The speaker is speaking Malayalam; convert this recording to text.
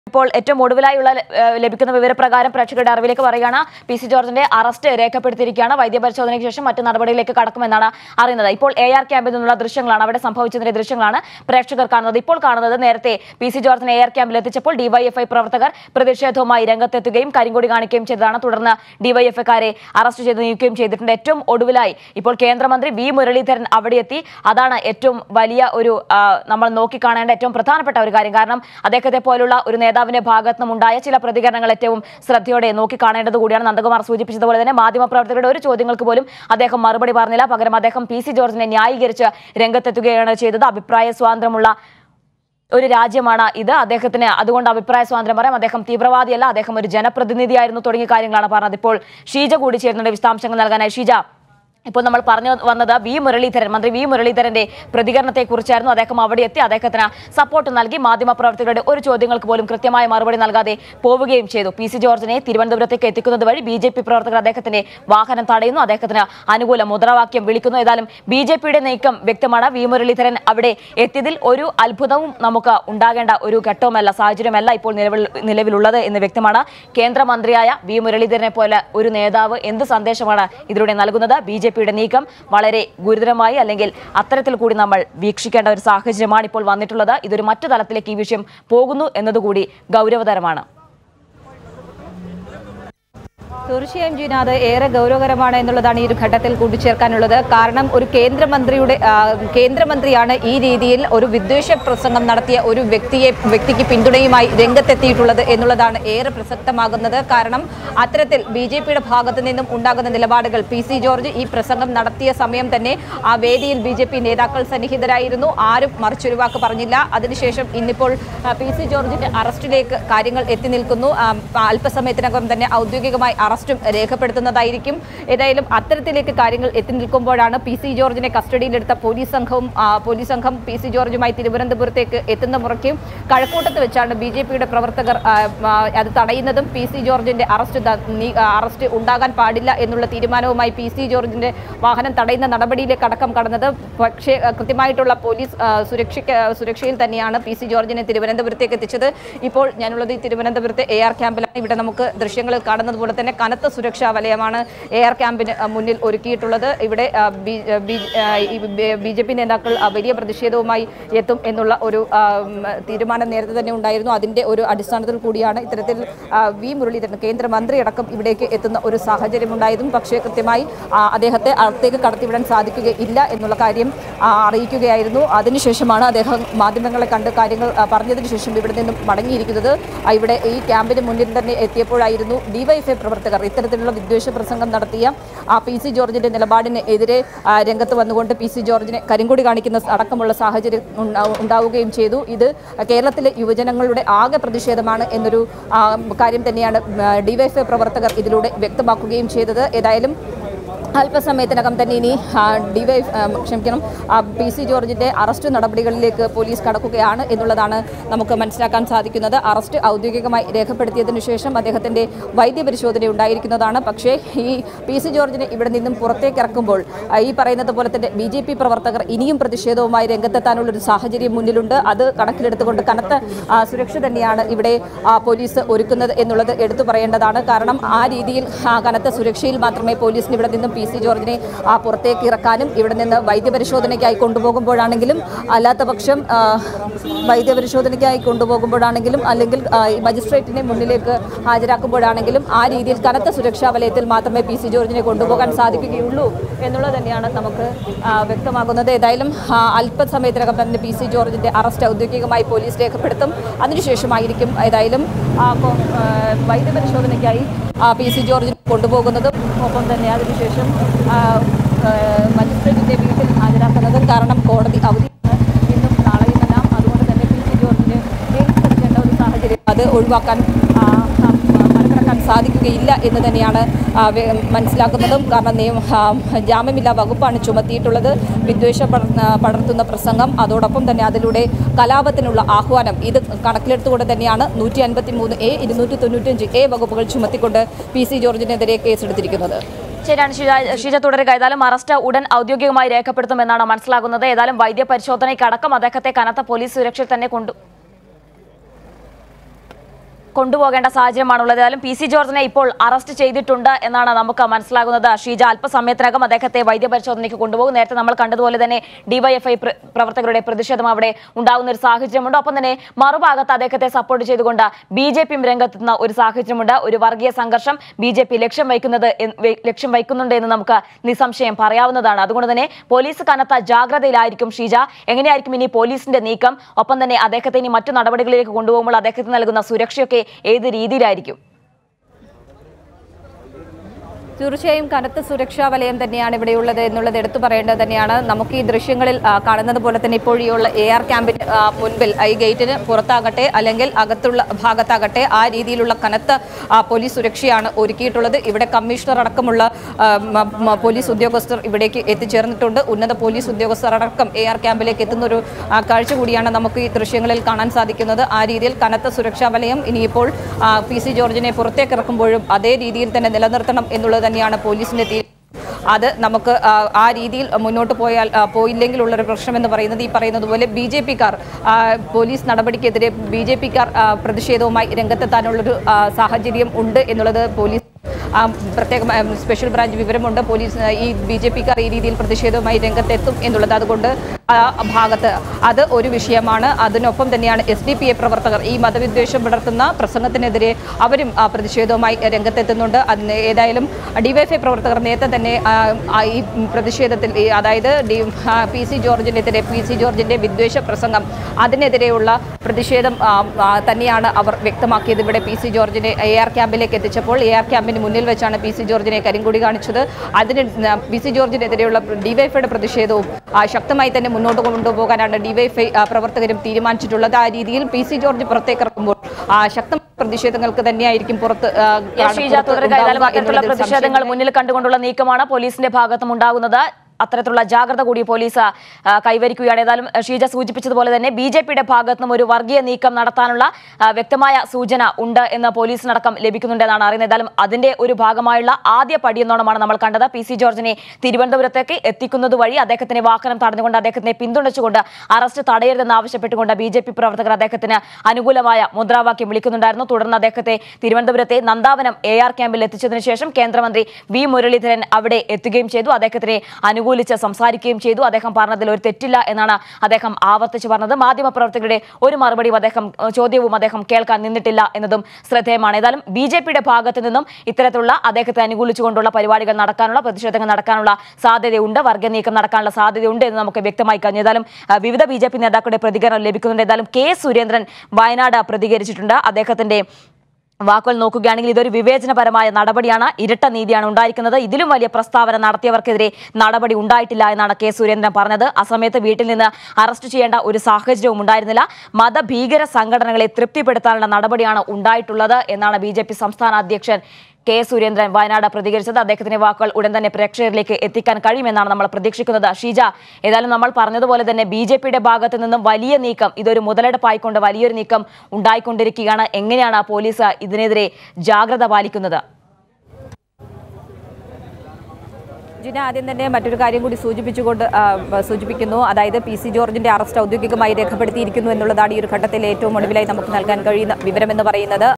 ഇപ്പോൾ ഏറ്റവും ഒടുവിലായുള്ള ഏഹ്, ലഭിക്കുന്ന വിവരപ്രകാരം പ്രേക്ഷകരുടെ അറിവിലേക്ക് പറയുകയാണ് പി സി ജോർജിന്റെ അറസ്റ്റ് രേഖപ്പെടുത്തിയിരിക്കുകയാണ് വൈദ്യപരിശോധനയ്ക്ക് ശേഷം മറ്റു നടപടിയിലേക്ക് കടക്കുമെന്നാണ് അറിയുന്നത് ഇപ്പോൾ എ ആർ ക്യാമ്പിൽ നിന്നുള്ള ദൃശ്യങ്ങളാണ് അവിടെ സംഭവിച്ചതിന്റെ ദൃശ്യങ്ങളാണ് പ്രേക്ഷകർ കാണുന്നത് ഇപ്പോൾ കാണുന്നത് നേരത്തെ പി സി ജോർജിനെ എ ആർ ക്യാമ്പിൽ എത്തിച്ചപ്പോൾ ഡിവൈഎഫ്ഐ പ്രവർത്തകർ പ്രതിഷേധവുമായി രംഗത്തെത്തുകയും കരിങ്കൊടി കാണിക്കുകയും ചെയ്തതാണ് തുടർന്ന് ഡിവൈഎഫ്ഐക്കാരെ അറസ്റ്റ് ചെയ്ത് നീക്കുകയും ചെയ്തിട്ടുണ്ട് ഏറ്റവും ഒടുവിലായി ഇപ്പോൾ കേന്ദ്രമന്ത്രി വി മുരളീധരൻ അവിടെ എത്തി അതാണ് ഏറ്റവും വലിയ ഒരു ആ, നമ്മൾ നോക്കിക്കാണേണ്ട ഏറ്റവും പ്രധാനപ്പെട്ട ഒരു കാര്യം കാരണം അദ്ദേഹത്തെ പോലുള്ള ഒരു നേതാവിന്റെ ഭാഗത്തു നിന്നുണ്ടായ ചില പ്രതികരണങ്ങൾ ഏറ്റവും ശ്രദ്ധയോടെ നോക്കിക്കാണേണ്ടത് കൂടിയാണ് നന്ദകുമാർ സൂചിപ്പിച്ചതുപോലെ തന്നെ മാധ്യമപ്രവർത്തകരുടെ ഒരു ചോദ്യങ്ങൾക്ക് പോലും അദ്ദേഹം മറുപടി പറഞ്ഞില്ല പകരം അദ്ദേഹം പി സി ജോർജിനെ ന്യായീകരിച്ച് രംഗത്തെത്തുകയാണ് ചെയ്തത് അഭിപ്രായ സ്വാതന്ത്ര്യമുള്ള ഒരു രാജ്യമാണ് ഇത് അദ്ദേഹത്തിന് അതുകൊണ്ട് അഭിപ്രായ സ്വാതന്ത്ര്യം പറയാം അദ്ദേഹം തീവ്രവാദിയല്ല അദ്ദേഹം ഒരു ജനപ്രതിനിധിയായിരുന്നു തുടങ്ങിയ കാര്യങ്ങളാണ് പറഞ്ഞത് ഇപ്പോൾ ഷീജ കൂടി ചേരുന്നുണ്ട് വിശദാംശങ്ങൾ നൽകാനായി ഷീജ ഇപ്പോൾ നമ്മൾ പറഞ്ഞു വന്നത് വി മുരളീധരൻ മന്ത്രി വി മുരളീധരന്റെ പ്രതികരണത്തെ കുറിച്ചായിരുന്നു അദ്ദേഹം അവിടെ എത്തി അദ്ദേഹത്തിന് സപ്പോർട്ട് നൽകി മാധ്യമപ്രവർത്തകരുടെ ഒരു ചോദ്യങ്ങൾക്ക് പോലും കൃത്യമായ മറുപടി നൽകാതെ പോവുകയും ചെയ്തു പി സി ജോർജിനെ തിരുവനന്തപുരത്തേക്ക് എത്തിക്കുന്നത് വഴി ബി ജെ പി പ്രവർത്തകർ അദ്ദേഹത്തിന്റെ വാഹനം തടയുന്നു അദ്ദേഹത്തിന് അനുകൂല മുദ്രാവാക്യം വിളിക്കുന്നു ഏതായാലും ബി ജെ പിയുടെ നീക്കം വ്യക്തമാണ് വി മുരളീധരൻ അവിടെ എത്തിയതിൽ ഒരു അത്ഭുതവും നമുക്ക് ഉണ്ടാകേണ്ട ഒരു ഘട്ടവുമല്ല സാഹചര്യമല്ല ഇപ്പോൾ നിലവിൽ നിലവിലുള്ളത് എന്ന് വ്യക്തമാണ് കേന്ദ്രമന്ത്രിയായ വി മുരളീധരനെ പോലെ ഒരു നേതാവ് എന്ത് സന്ദേശമാണ് ഇതിലൂടെ നൽകുന്നത് ബി ജെ പിയുടെ നീക്കം വളരെ ഗുരുതരമായി അല്ലെങ്കിൽ അത്തരത്തിൽ കൂടി നമ്മൾ വീക്ഷിക്കേണ്ട ഒരു സാഹചര്യമാണ് ഇപ്പോൾ വന്നിട്ടുള്ളത് ഇതൊരു മറ്റു തലത്തിലേക്ക് ഈ വിഷയം പോകുന്നു എന്നതുകൂടി ഗൗരവതരമാണ് തീർച്ചയായും ജീന അത് ഏറെ ഗൗരവകരമാണ് എന്നുള്ളതാണ് ഈ ഒരു ഘട്ടത്തിൽ കൂട്ടിച്ചേർക്കാനുള്ളത് കാരണം ഒരു കേന്ദ്രമന്ത്രിയുടെ ആ, കേന്ദ്രമന്ത്രിയാണ് ഈ രീതിയിൽ ഒരു വിദ്വേഷ പ്രസംഗം നടത്തിയ ഒരു വ്യക്തിയെ വ്യക്തിക്ക് പിന്തുണയുമായി രംഗത്തെത്തിയിട്ടുള്ളത് എന്നുള്ളതാണ് ഏറെ പ്രസക്തമാകുന്നത് കാരണം അത്തരത്തിൽ ബി ജെ പിയുടെ ഭാഗത്തു നിന്നും ഉണ്ടാകുന്ന നിലപാടുകൾ പി സി ജോർജ് ഈ പ്രസംഗം നടത്തിയ സമയം തന്നെ ആ വേദിയിൽ ബി ജെ പി നേതാക്കൾ സന്നിഹിതരായിരുന്നു ആരും മറിച്ചൊരു വാക്ക് പറഞ്ഞില്ല അതിനുശേഷം ഇന്നിപ്പോൾ ആ, പി സി ജോർജിന്റെ അറസ്റ്റിലേക്ക് കാര്യങ്ങൾ എത്തി നിൽക്കുന്നു ആ, അല്പസമയത്തിനകം തന്നെ ഔദ്യോഗികമായി അറസ്റ്റും രേഖപ്പെടുത്തുന്നതായിരിക്കും ഏതായാലും അത്തരത്തിലേക്ക് കാര്യങ്ങൾ എത്തി നിൽക്കുമ്പോഴാണ് പി സി ജോർജിനെ കസ്റ്റഡിയിലെടുത്ത പോലീസ് സംഘവും ആ, പോലീസ് സംഘം പി സി ജോർജുമായി തിരുവനന്തപുരത്തേക്ക് എത്തുന്ന മുറയ്ക്കും കഴക്കൂട്ടത്ത് വെച്ചാണ് ബി ജെ പിയുടെ പ്രവർത്തകർ ആ, ആ, അത് തടയുന്നതും പി സി ജോർജിന്റെ അറസ്റ്റ് ത- നീ- ആ, അറസ്റ്റ് ഉണ്ടാകാൻ പാടില്ല എന്നുള്ള തീരുമാനവുമായി പി സി ജോർജിന്റെ വാഹനം തടയുന്ന നടപടിയിലേക്ക് അടക്കം കടന്നത് പക്ഷേ ആ, കൃത്യമായിട്ടുള്ള പോലീസ് ആ, സുരക്ഷയ്ക്ക് സുരക്ഷയിൽ തന്നെയാണ് പി സി ജോർജിനെ തിരുവനന്തപുരത്തേക്ക് എത്തിച്ചത് ഇപ്പോൾ ഞാനുള്ളത് ഈ തിരുവനന്തപുരത്തെ എ ആർ ക്യാമ്പിലാണ് ഇവിടെ നമുക്ക് ദൃശ്യങ്ങളിൽ കാണുന്നത് പോലെ തന്നെ കനത്ത സുരക്ഷാ വലയമാണ് എ ആർ ക്യാമ്പിന് ആ, മുന്നിൽ ഒരുക്കിയിട്ടുള്ളത് ഇവിടെ ബി ജെ പി നേതാക്കൾ ആ, വലിയ പ്രതിഷേധവുമായി എത്തും എന്നുള്ള ഒരു ആ, ഉം, തീരുമാനം നേരത്തെ തന്നെ ഉണ്ടായിരുന്നു അതിന്റെ ഒരു അടിസ്ഥാനത്തിൽ കൂടിയാണ് ഇത്തരത്തിൽ ആ, വി മുരളീധരൻ കേന്ദ്രമന്ത്രി അടക്കം ഇവിടേക്ക് എത്തുന്ന ഒരു സാഹചര്യം ഉണ്ടായതും പക്ഷേ കൃത്യമായി ആ, അദ്ദേഹത്തെ അകത്തേക്ക് കടത്തിവിടാൻ സാധിക്കുകയില്ല എന്നുള്ള കാര്യം ആ, അറിയിക്കുകയായിരുന്നു അതിനുശേഷമാണ് അദ്ദേഹം മാധ്യമങ്ങളെ കണ്ട് കാര്യങ്ങൾ ആ, പറഞ്ഞതിന് ശേഷം ഇവിടെ നിന്നും മടങ്ങിയിരിക്കുന്നത് ആ, ഇവിടെ ഈ ക്യാമ്പിന് മുന്നിൽ തന്നെ എത്തിയപ്പോഴായിരുന്നു ഡിവൈഎഫ്ഐ പ്രവർത്തകർ ഇത്തരത്തിലുള്ള വിദ്വേഷ പ്രസംഗം നടത്തിയ ആ പി സി ജോർജിന്റെ നിലപാടിന് എതിരെ ആ, രംഗത്ത് വന്നുകൊണ്ട് പി സി ജോർജിനെ കരിങ്കൊടി കാണിക്കുന്ന അടക്കമുള്ള സാഹചര്യം ഉണ്ടാ- ഉണ്ടാവുകയും ചെയ്തു ഇത് കേരളത്തിലെ യുവജനങ്ങളുടെ ആകെ പ്രതിഷേധമാണ് എന്നൊരു ആ, കാര്യം തന്നെയാണ് ഡിവൈഎഫ്ഐ പ്രവർത്തകർ ഇതിലൂടെ വ്യക്തമാക്കുകയും ചെയ്തത് ഏതായാലും അല്പസമയത്തിനകം തന്നെ ഇനി ആ, ഡിവൈ ആ, ക്ഷമിക്കണം ആ, പി സി ജോർജിന്റെ അറസ്റ്റ് നടപടികളിലേക്ക് പോലീസ് കടക്കുകയാണ് എന്നുള്ളതാണ് നമുക്ക് മനസ്സിലാക്കാൻ സാധിക്കുന്നത് അറസ്റ്റ് ഔദ്യോഗികമായി രേഖപ്പെടുത്തിയതിനു ശേഷം അദ്ദേഹത്തിന്റെ വൈദ്യപരിശോധന ഉണ്ടായിരിക്കുന്നതാണ് പക്ഷേ ഈ പി സി ജോർജിനെ ഇവിടെ നിന്നും പുറത്തേക്ക് ഇറക്കുമ്പോൾ ആ, ഈ പറയുന്നത് പോലെ തന്നെ ബി ജെ പി പ്രവർത്തകർ ഇനിയും പ്രതിഷേധവുമായി രംഗത്തെത്താനുള്ള ഒരു സാഹചര്യം മുന്നിലുണ്ട് അത് കണക്കിലെടുത്തുകൊണ്ട് കനത്ത ആ, സുരക്ഷ തന്നെയാണ് ഇവിടെ ആ, പോലീസ് ഒരുക്കുന്നത് എന്നുള്ളത് എടുത്തു പറയേണ്ടതാണ് കാരണം ആ രീതിയിൽ ആ, കനത്ത സുരക്ഷയിൽ മാത്രമേ പോലീസിന് ഇവിടെ നിന്നും പി സി ജോർജിനെ ആ, പുറത്തേക്ക് ഇറക്കാനും ഇവിടെ നിന്ന് വൈദ്യപരിശോധനയ്ക്കായി കൊണ്ടുപോകുമ്പോഴാണെങ്കിലും അല്ലാത്ത പക്ഷം ആ, വൈദ്യപരിശോധനയ്ക്കായി കൊണ്ടുപോകുമ്പോഴാണെങ്കിലും അല്ലെങ്കിൽ ആ, ഈ മജിസ്ട്രേറ്റിനെ മുന്നിലേക്ക് ഹാജരാക്കുമ്പോഴാണെങ്കിലും ആ രീതിയിൽ കനത്ത സുരക്ഷാ വലയത്തിൽ മാത്രമേ പി സി ജോർജിനെ കൊണ്ടുപോകാൻ സാധിക്കുകയുള്ളൂ എന്നുള്ളത് തന്നെയാണ് നമുക്ക് ആ, വ്യക്തമാകുന്നത് ഏതായാലും ആ, അല്പസമയത്തിനകം തന്നെ പി സി ജോർജിന്റെ അറസ്റ്റ് ഔദ്യോഗികമായി പോലീസ് രേഖപ്പെടുത്തും അതിനുശേഷമായിരിക്കും ഏതായാലും ആ, കൊ- ആ, വൈദ്യപരിശോധനയ്ക്കായി ആ, പി സി ജോർജിനെ കൊണ്ടുപോകുന്നതും ഒപ്പം തന്നെ അതിനുശേഷം ആ, ആ, മജിസ്ട്രേറ്റിന്റെ വീട്ടിൽ ഹാജരാക്കുന്നതും കാരണം കോടതി അവധിയാണ് ഇന്നും നാളെയുമെല്ലാം അതുകൊണ്ട് തന്നെ പി സി ജോർജിന് കേസ് എടുക്കേണ്ട ഒരു സാഹചര്യം അത് ഒഴിവാക്കാൻ ആ, ആ, മറികടക്കാൻ സാധിക്കുകയില്ല എന്ന് തന്നെയാണ് ആ, വെ- മനസ്സിലാക്കുന്നതും കാരണം നിയമ ആ, ജാമ്യമില്ലാ വകുപ്പാണ് ചുമത്തിയിട്ടുള്ളത് വിദ്വേഷം പടർ- പടർത്തുന്ന പ്രസംഗം അതോടൊപ്പം തന്നെ അതിലൂടെ കലാപത്തിനുള്ള ആഹ്വാനം ഇത് കണക്കിലെടുത്തുകൊണ്ട് തന്നെയാണ് നൂറ്റി അൻപത്തി മൂന്ന് എ ഇരുന്നൂറ്റി തൊണ്ണൂറ്റഞ്ച് എ വകുപ്പുകൾ ചുമത്തിക്കൊണ്ട് പി സി ജോർജിനെതിരെ കേസെടുത്തിരിക്കുന്നത് ശരിയാണ് ഷീജ ഷീജ തുടരുക ഏതായാലും അറസ്റ്റ് ഉടൻ ഔദ്യോഗികമായി രേഖപ്പെടുത്തുമെന്നാണ് മനസ്സിലാകുന്നത് ഏതായാലും വൈദ്യ പരിശോധനയ്ക്കടക്കം അദ്ദേഹത്തെ കനത്ത പോലീസ് സുരക്ഷയിൽ തന്നെ കൊണ്ടു കൊണ്ടുപോകേണ്ട സാഹചര്യമാണുള്ളത് ഏതായാലും പി സി ജോർജിനെ ഇപ്പോൾ അറസ്റ്റ് ചെയ്തിട്ടുണ്ട് എന്നാണ് നമുക്ക് മനസ്സിലാകുന്നത് ഷീജ അല്പസമയത്തിനകം അദ്ദേഹത്തെ വൈദ്യപരിശോധനയ്ക്ക് കൊണ്ടുപോകും നേരത്തെ നമ്മൾ കണ്ടതുപോലെ തന്നെ ഡിവൈഎഫ്ഐ പ്ര- പ്രവർത്തകരുടെ പ്രതിഷേധം അവിടെ ഉണ്ടാകുന്ന ഒരു സാഹചര്യമുണ്ട് ഒപ്പം തന്നെ മറുഭാഗത്ത് അദ്ദേഹത്തെ സപ്പോർട്ട് ചെയ്തുകൊണ്ട് ബി ജെ പിയും രംഗത്തെത്തുന്ന ഒരു സാഹചര്യമുണ്ട് ഒരു വർഗീയ സംഘർഷം ബി ജെ പി ലക്ഷ്യം വയ്ക്കുന്നത് എന്ന് വെ- ലക്ഷ്യം വയ്ക്കുന്നുണ്ട് എന്ന് നമുക്ക് നിസ്സംശയം പറയാവുന്നതാണ് അതുകൊണ്ട് തന്നെ പോലീസ് കനത്ത ജാഗ്രതയിലായിരിക്കും ഷീജ എങ്ങനെയായിരിക്കും ഇനി പോലീസിന്റെ നീക്കം ഒപ്പം തന്നെ അദ്ദേഹത്തെ ഇനി മറ്റു നടപടികളിലേക്ക് കൊണ്ടുപോകുമ്പോൾ അദ്ദേഹത്തിന് നൽകുന്ന സുരക്ഷയൊക്കെ ഏത് രീതിയിലായിരിക്കും തീർച്ചയായും കനത്ത സുരക്ഷാ വലയം തന്നെയാണ് ഇവിടെയുള്ളത് എന്നുള്ളത് എടുത്തു പറയേണ്ടത് തന്നെയാണ് നമുക്ക് ഈ ദൃശ്യങ്ങളിൽ ആ, കാണുന്നത് പോലെ തന്നെ ഇപ്പോഴുള്ള എ ആർ ക്യാമ്പിന് ആ, മുൻപിൽ ആ, ഈ ഗേറ്റിന് പുറത്താകട്ടെ അല്ലെങ്കിൽ അകത്തുള്ള ഭാഗത്താകട്ടെ ആ രീതിയിലുള്ള കനത്ത ആ, പോലീസ് സുരക്ഷയാണ് ഒരുക്കിയിട്ടുള്ളത് ഇവിടെ കമ്മീഷണർ അടക്കമുള്ള ആ, മ- മ- പോലീസ് ഉദ്യോഗസ്ഥർ ഇവിടേക്ക് എത്തിച്ചേർന്നിട്ടുണ്ട് ഉന്നത പോലീസ് ഉദ്യോഗസ്ഥർ അടക്കം എ ആർ ക്യാമ്പിലേക്ക് എത്തുന്ന ഒരു ആ, കാഴ്ച കൂടിയാണ് നമുക്ക് ഈ ദൃശ്യങ്ങളിൽ കാണാൻ സാധിക്കുന്നത് ആ രീതിയിൽ കനത്ത സുരക്ഷാ വലയം ഇനിയിപ്പോൾ ആ, പി സി ജോർജിനെ പുറത്തേക്ക് ഇറക്കുമ്പോഴും അതേ രീതിയിൽ തന്നെ നിലനിർത്തണം എന്നുള്ളത് തന്നെയാണ് പോലീസിന്റെ തീരുമാനം അത് നമുക്ക് ആ, ആ രീതിയിൽ മുന്നോട്ട് പോയാൽ ആ, പോയില്ലെങ്കിലുള്ളൊരു പ്രശ്നം എന്ന് പറയുന്നത് ഈ പറയുന്നത് പോലെ ബി ജെ പിക്കാർ പോലീസ് നടപടിക്കെതിരെ ബി ജെ പിക്കാർ പ്രതിഷേധവുമായി രംഗത്തെത്താനുള്ളൊരു ആ, സാഹചര്യം ഉണ്ട് എന്നുള്ളത് പോലീസ് ആ, പ്രത്യേകം ആ, സ്പെഷ്യൽ ബ്രാഞ്ച് വിവരമുണ്ട് പോലീസ് ആ, ഈ ബി ജെ പിക്കാർ ഈ രീതിയിൽ പ്രതിഷേധവുമായി രംഗത്തെത്തും എന്നുള്ളത് അതുകൊണ്ട് ആ ഭാഗത്ത് അത് ഒരു വിഷയമാണ് അതിനൊപ്പം തന്നെയാണ് എസ് ഡി പി എ പ്രവർത്തകർ ഈ മതവിദ്വേഷം പുലർത്തുന്ന പ്രസംഗത്തിനെതിരെ അവരും ആ, പ്രതിഷേധവുമായി രംഗത്തെത്തുന്നുണ്ട് അതിന് ഏതായാലും ഡിവൈഎഫ്ഐ പ്രവർത്തകർ നേരത്തെ തന്നെ ആ, ആ, ഈ പ്രതിഷേധത്തിൽ ഈ അതായത് ഡി ആ, പി സി ജോർജിനെതിരെ പി സി ജോർജിന്റെ വിദ്വേഷ പ്രസംഗം അതിനെതിരെയുള്ള പ്രതിഷേധം ആ, ആ, തന്നെയാണ് അവർ വ്യക്തമാക്കിയത് ഇവിടെ പി സി ജോർജിനെ എ ആർ ക്യാമ്പിലേക്ക് എത്തിച്ചപ്പോൾ എ ആർ ക്യാമ്പിന് മുന്നിൽ വെച്ചാണ് പി സി ജോർജിനെ കരിങ്കൊടി കാണിച്ചത് അതിന് ന- പി സി ജോർജിനെതിരെയുള്ള ഡിവൈഎഫ്ഐയുടെ പ്രതിഷേധവും ആ, ശക്തമായി തന്നെ മുന്നോട്ട് കൊണ്ടുപോകാനാണ് ഡിവൈഎഫ്ഐ ആ, പ്രവർത്തകരും തീരുമാനിച്ചിട്ടുള്ളത് ആ രീതിയിൽ പി സി ജോർജ് പുറത്തേക്ക് ഇറക്കുമ്പോൾ ആ, ശക്തമായ പ്രതിഷേധങ്ങൾക്ക് തന്നെയായിരിക്കും പുറത്ത് ആ, എസ് ഷീജ പുറത്ത് തുടരുക ഏതായാലും ഉണ്ടാവുക അത്തരത്തിലുള്ള എന്നുള്ളതിൽ പ്രതിഷേധങ്ങൾ സംശയമില്ല. മുന്നിൽ കണ്ടുകൊണ്ടുള്ള നീക്കമാണ് പോലീസിന്റെ ഭാഗത്തും ഉണ്ടാകുന്നത് അത്തരത്തിലുള്ള ജാഗ്രത കൂടി പോലീസ് ആ, കൈവരിക്കുകയാണ് ഏതായാലും ആ, ഷീജ സൂചിപ്പിച്ചതുപോലെ തന്നെ ബി ജെ പിയുടെ ഭാഗത്തും ഒരു വർഗീയ നീക്കം നടത്താനുള്ള ആ, വ്യക്തമായ സൂചന ഉണ്ട് എന്ന് പോലീസിനടക്കം ലഭിക്കുന്നുണ്ടെന്നാണ് അറിയുന്നത് ഏതായാലും അതിന്റെ ഒരു ഭാഗമായുള്ള ആദ്യ പടിയെന്നോണമാണ് നമ്മൾ കണ്ടത് പി സി ജോർജിനെ തിരുവനന്തപുരത്തേക്ക് എത്തിക്കുന്നത് വഴി അദ്ദേഹത്തിന്റെ വാഹനം തടഞ്ഞുകൊണ്ട് അദ്ദേഹത്തിനെ പിന്തുണച്ചുകൊണ്ട് അറസ്റ്റ് തടയരുതെന്ന് ആവശ്യപ്പെട്ടുകൊണ്ട് ബി ജെ പി പ്രവർത്തകർ അദ്ദേഹത്തിന് അനുകൂലമായ മുദ്രാവാക്യം വിളിക്കുന്നുണ്ടായിരുന്നു തുടർന്ന് അദ്ദേഹത്തെ തിരുവനന്തപുരത്തെ നന്ദാവനം എ ആർ ക്യാമ്പിൽ എത്തിച്ചതിനു ശേഷം കേന്ദ്രമന്ത്രി വി മുരളീധരൻ അവിടെ എത്തുകയും ചെയ്തു അദ്ദേഹത്തിനെ അനുകൂലിച്ച് സംസാരിക്കുകയും ചെയ്തു അദ്ദേഹം പറഞ്ഞതിൽ ഒരു തെറ്റില്ല എന്നാണ് അദ്ദേഹം ആവർത്തിച്ച് പറഞ്ഞത് മാധ്യമപ്രവർത്തകരുടെ ഒരു മറുപടിയും അദ്ദേഹം ഏഹ്, ചോദ്യവും അദ്ദേഹം കേൾക്കാൻ നിന്നിട്ടില്ല എന്നതും ശ്രദ്ധേയമാണ് ഏതായാലും ബി ജെ പിയുടെ ഭാഗത്ത് നിന്നും ഇത്തരത്തിലുള്ള അദ്ദേഹത്തെ അനുകൂലിച്ചുകൊണ്ടുള്ള പരിപാടികൾ നടക്കാനുള്ള പ്രതിഷേധങ്ങൾ നടക്കാനുള്ള സാധ്യതയുണ്ട് വർഗ നീക്കം നടക്കാനുള്ള സാധ്യതയുണ്ട് എന്ന് നമുക്ക് വ്യക്തമായി കഴിഞ്ഞു ഏതായാലും ആ, വിവിധ ബി ജെ പി നേതാക്കളുടെ പ്രതികരണം ലഭിക്കുന്നുണ്ട് ഏതായാലും കെ സുരേന്ദ്രൻ വയനാട് പ്രതികരിച്ചിട്ടുണ്ട് അദ്ദേഹത്തിന്റെ വാക്കുകൾ നോക്കുകയാണെങ്കിൽ ഇതൊരു വിവേചനപരമായ നടപടിയാണ് ഇരട്ട നീതിയാണ് ഉണ്ടായിരിക്കുന്നത് ഇതിലും വലിയ പ്രസ്താവന നടത്തിയവർക്കെതിരെ നടപടി ഉണ്ടായിട്ടില്ല എന്നാണ് കെ സുരേന്ദ്രൻ പറഞ്ഞത് ആ സമയത്ത് വീട്ടിൽ നിന്ന് അറസ്റ്റ് ചെയ്യേണ്ട ഒരു സാഹചര്യവും ഉണ്ടായിരുന്നില്ല മതഭീകര സംഘടനകളെ തൃപ്തിപ്പെടുത്താനുള്ള നടപടിയാണ് ഉണ്ടായിട്ടുള്ളത് എന്നാണ് ബി സംസ്ഥാന അധ്യക്ഷൻ കെ സുരേന്ദ്രൻ വയനാട് പ്രതികരിച്ചത് അദ്ദേഹത്തിന്റെ വാക്കുകൾ ഉടൻ തന്നെ പ്രേക്ഷകരിലേക്ക് എത്തിക്കാൻ കഴിയുമെന്നാണ് നമ്മൾ പ്രതീക്ഷിക്കുന്നത് ഷീജ ഏതായാലും നമ്മൾ പറഞ്ഞതുപോലെ തന്നെ ബി ജെ പിയുടെ ഭാഗത്ത് നിന്നും വലിയ നീക്കം ഇതൊരു മുതലെടുപ്പായിക്കൊണ്ട് വലിയൊരു നീക്കം ഉണ്ടായിക്കൊണ്ടിരിക്കുകയാണ് എങ്ങനെയാണ് ആ പോലീസ് ഇതിനെതിരെ ജാഗ്രത പാലിക്കുന്നത് ജിന ആദ്യം തന്നെ മറ്റൊരു കാര്യം കൂടി സൂചിപ്പിച്ചുകൊണ്ട് ആ, സൂചിപ്പിക്കുന്നു അതായത് പി സി ജോർജിന്റെ അറസ്റ്റ് ഔദ്യോഗികമായി രേഖപ്പെടുത്തിയിരിക്കുന്നു എന്നുള്ളതാണ് ഈ ഒരു ഘട്ടത്തിൽ ഏറ്റവും ഒടുവിലായി നമുക്ക് നൽകാൻ കഴിയുന്ന വിവരമെന്ന് പറയുന്നത്